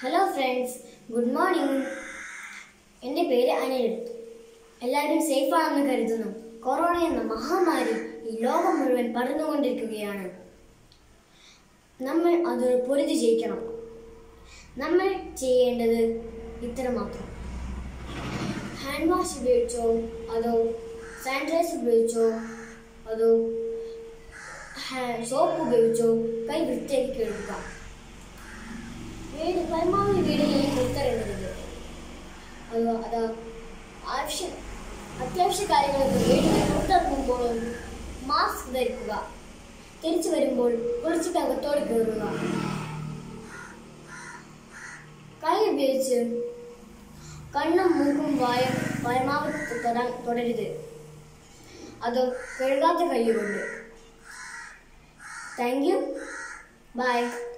hello friends good morning എൻ്റെ പേര് അനിരുദ്ധ് എല്ലാവരും സേഫ് ആണെന്ന് കരുതുന്നു കൊറോണ എന്ന മഹാമാരി ഈ ലോകം മുഴുവൻ പടർന്നുകൊണ്ടിരിക്കുകയാണ് നമ്മൾ അത് പൊരുതി ജയിക്കണം നമ്മൾ ചെയ്യേണ്ടത് ഇത്ര മാത്രം ഹാൻഡ് വാഷ് ഉപയോഗിച്ചോ അതോ സാനിറ്റൈസർ ഉപയോഗിച്ചോ അതോ സോപ്പ് ഉപയോഗിച്ചോ കൈ വൃത്തിയാക്കി കഴുകുക വീട് പരമാവധി വീടുകളിൽ പുറത്തിറങ്ങരുത് അത് അതാ ആവശ്യം അത്യാവശ്യ കാര്യങ്ങൾക്ക് വീടിന് പുറത്തിറങ്ങുമ്പോഴും മാസ്ക് ധരിക്കുക തിരിച്ചു വരുമ്പോൾ കുളിച്ചിട്ട് അകത്തോട് കയറുക കൈ ഉപയോഗിച്ച് കണ്ണും മൂക്കും വായും പരമാവധി തൊടാൻ തുടരുത് അത് കഴുകാത്ത കൈ കൊണ്ട് താങ്ക് യു ബൈ